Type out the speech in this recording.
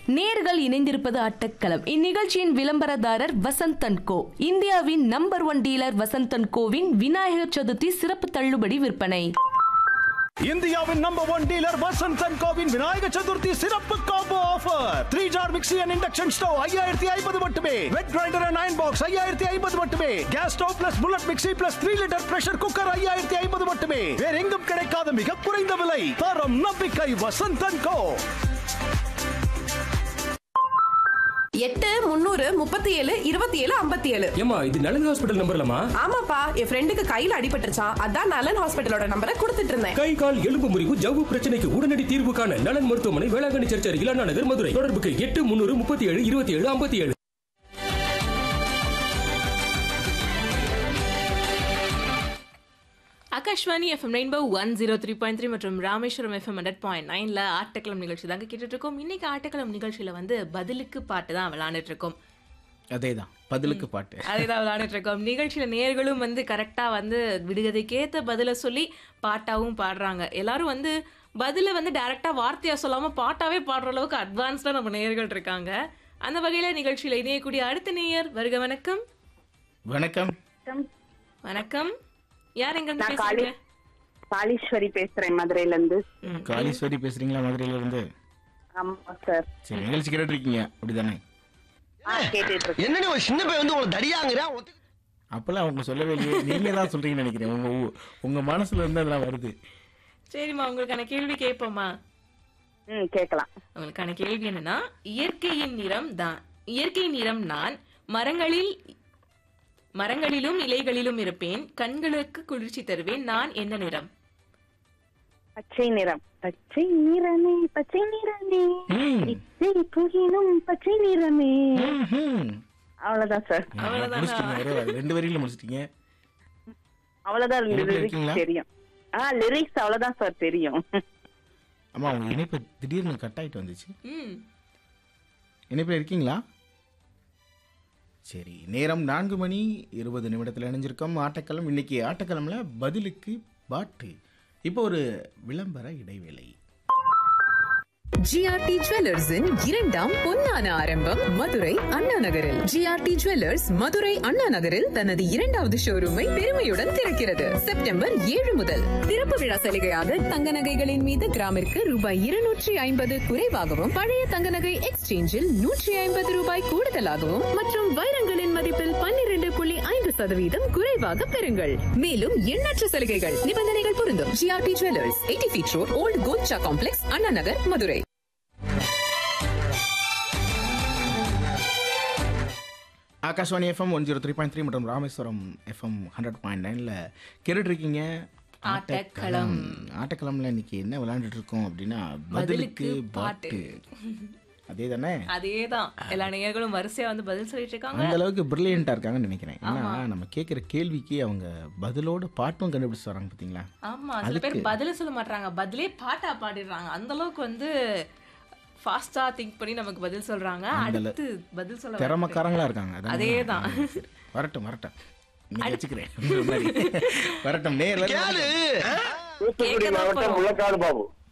நேர்கள் இணைந்திருப்பது ஆட்டக்களம் இந்நிகழ்ச்சியின் விளம்பரதாரர் வசந்தன் கோ இந்தியாவின் நம்பர் ஒன் டீலர் வசந்தன் கோவின் விநாயகர் சதுர்த்தி சிறப்பு தள்ளுபடி விற்பனை இந்தியாவின் number one dealer Vasanth and கோவின் விநாயக சதுர்த்தி சிறப்பு combo offer three jar mixie and induction stove ஐயாயிரத்தி ஐம்பது மட்டுமே wet grinder and iron box ஐயாயிரத்தி ஐம்பது மட்டுமே gas stove plus bullet mixie plus three litre pressure cooker ஐயாயிரத்தி ஐம்பது மட்டுமே வேற எங்கும் கிடைக்காத மிக குறைந்த விலை தரம் நம்பிக்கை வசந்த் அண்ட் கோ எட்டு முந்நூறு முப்பத்தி ஏழு இருபத்தி ஏழு ஐம்பத்தி ஏழு ஏமா இது நலன் ஹாஸ்பிட்டல் நம்பர்லமா ஆமாப்பா என் ஃப்ரெண்டுக்கு கையில அடிபட்டுருச்சான் அதான் நலன் ஹாஸ்பிட்டலோட நம்பரை கொடுத்துட்டு இருந்தேன் கை கால் எலும்பு முறிவு ஜவ்வு பிரச்சனைக்கு உடனடி தீர்வு காண நலன் மருத்துவமனை வேளாங்கண்ணி சர்ச் அருகில் அண்ணா நகர் மதுரை தொடர்புக்கு எட்டு முன்னூறு முப்பத்தி ஏழு இருபத்தி ஏழு ஐம்பத்தி ஏழு Akashvani FM rainbow one zero three point three மற்றும் ராமேஸ்வரம் எஃப்எம் ஹண்ட்ரட் பாயிண்ட் நைனில் ஆட்டக்கிழம் நிகழ்ச்சி தாங்க கேட்டுட்டு இருக்கோம் இன்னைக்கு ஆட்டக்கிழம் நிகழ்ச்சியில் வந்து பதிலுக்கு பாட்டு தான் விளாண்டுட்டு இருக்கோம் அதேதான் பதிலுக்கு பாட்டு அதே தான் விளாண்டுட்டு இருக்கோம் நிகழ்ச்சியில் நேர்களும் வந்து கரெக்டாக வந்து விடுகதைக்கேற்ற பதிலை சொல்லி பாட்டாவும் பாடுறாங்க எல்லாரும் வந்து பதிலை வந்து டைரெக்டாக வார்த்தையாக சொல்லாமல் பாட்டாவே பாடுற அளவுக்கு அட்வான்ஸ்டாக நம்ம நேயர்கள் இருக்காங்க அந்த வகையில் நிகழ்ச்சியில் இணையக்கூடிய அடுத்த நேயர் வருக வணக்கம் வணக்கம் வணக்கம் யார் எங்க நான் காளி பேசுறீங்க காளீஸ்வரி பேசுறேன் மதுரையில இருந்து காளீஸ்வரி பேசுறீங்களா மதுரையில இருந்து ஆமா சார் சரி நிகழ்ச்சி கேட்டுட்டு இருக்கீங்க அப்படிதானே ஆ, கேட்டுட்டு இருக்கேன் என்ன ஒரு சின்ன பையன் வந்து உங்களை தடியாங்கிற அப்பெல்லாம் அவங்க சொல்லவே இல்லையே நீங்க தான் சொல்றீங்கன்னு நினைக்கிறேன் உங்க ஊ- உங்க மனசுல இருந்து அதெல்லாம் வருது சரிம்மா உங்களுக்கான கேள்வி கேட்போமா ம் கேட்கலாம் உங்களுக்கான கேள்வி என்னன்னா இயற்கையின் நிறம் தான் இயற்கையின் நிறம் நான் மரங்களில் மரங்களிலும் இலைகளிலும் இருப்பேன் கண்களுக்கு குளிர்ச்சி தருவேன் நான் என்ன நிறம் பச்சை நிறம் பச்சை நிறமே பச்சை நிறமே ம். இச்சை புகினும் பச்சை நிறமே ம்ஹும். அவ்வளவுதான் சார் முடிச்சிட்டீங்க ஒரே வாரம். ரெண்டு வரியில முடிச்சிட்டீங்க அவ்வளவுதான் இணைப்புல லிரிக்ஸ் இருக்கீங்களா? தெரியும் ஆ லிரிக்ஸ் அவ்வளவுதான் சார் தெரியும் ஆமா உங்க இணைப்பு திடீர்னு கட் ஆயிட்டு வந்துச்சு ம் இணைப்பில் இருக்கீங்களா சரி நேரம் நான்கு மணி இருபது நிமிடத்தில் இணைஞ்சிருக்கோம் ஆட்டக்களம் இன்னைக்கு ஆட்டக்களம்ல பதிலுக்கு பாட்டு இப்போ ஒரு விளம்பர இடைவேளை ஜிஆர்டி ஜுவல்லர்ஸின் இரண்டாம் பொன்னான ஆரம்பம் மதுரை அண்ணா நகரில் ஜிஆர்டி ஜுவல்லர்ஸ் மதுரை அண்ணா நகரில் தனது இரண்டாவது ஷோரூமை பெருமையுடன் திறக்கிறது செப்டம்பர் ஏழு முதல் திறப்பு விழா சலுகையாக தங்க நகைகளின் மீது கிராமிற்கு ரூபாய் இருநூற்றி ஐம்பது குறைவாகவும் பழைய தங்க நகை எக்ஸ்சேஞ்சில் நூற்றி ஐம்பது ரூபாய் கூடுதலாகவும் மற்றும் வைரங்களின் மதிப்பில் பன்னிரண்டு புள்ளி ஐந்து சதவீதம் குறைவாக பெறுங்கள் மேலும் எண்ணற்ற சலுகைகள் நிபந்தனைகள் பொருந்தும் GRT jewellers eighty feet road old Kolcha complex Anna Nagar Madurai Akashvani FM one zero three point three மற்றும் ராமேஸ்வரம் எஃப்எம் ஹண்ட்ரட் பாயிண்ட் நைனில் கேட்டுட்டு இருக்கீங்க ஆட்டக்களம். ஆட்டக்களம்ல இன்னைக்கு என்ன விளையாண்டுட்டு இருக்கோம் அப்படின்னா பதிலுக்கு பாட்டு அதே தானே அதேதான் எல்லா நேயர்களும் வரிசையா வந்து பதில் சொல்லிட்டு இருக்காங்க அந்த அளவுக்கு பிரில்லியண்டா இருக்காங்கன்னு நினைக்கிறேன் ஏன்னா நம்ம கேட்குற கேள்விக்கு அவங்க பதிலோட பாட்டும் கண்டுபிடிச்சு வராங்க பார்த்தீங்களா ஆமா சில பேர் பதில சொல்ல மாட்டாங்க பதிலே பாட்டா பாடிடுறாங்க அந்த அளவுக்கு வந்து ஃபாஸ்டா திங்க் பண்ணி நமக்கு பதில் சொல்றாங்க அந்த அள- அடுத்து பதில் சொல்ல திறமக்காரங்களா இருக்காங்க அதானே? அதேதான். சரி. வரட்டும் வரட்டும் இன்னைக்கு வச்சுக்கிறேன் இந்த மாதிரி. வரட்டும் நேர்ல கேளு கேட்கதான் போறோம். முள்ளக்காடு பாபு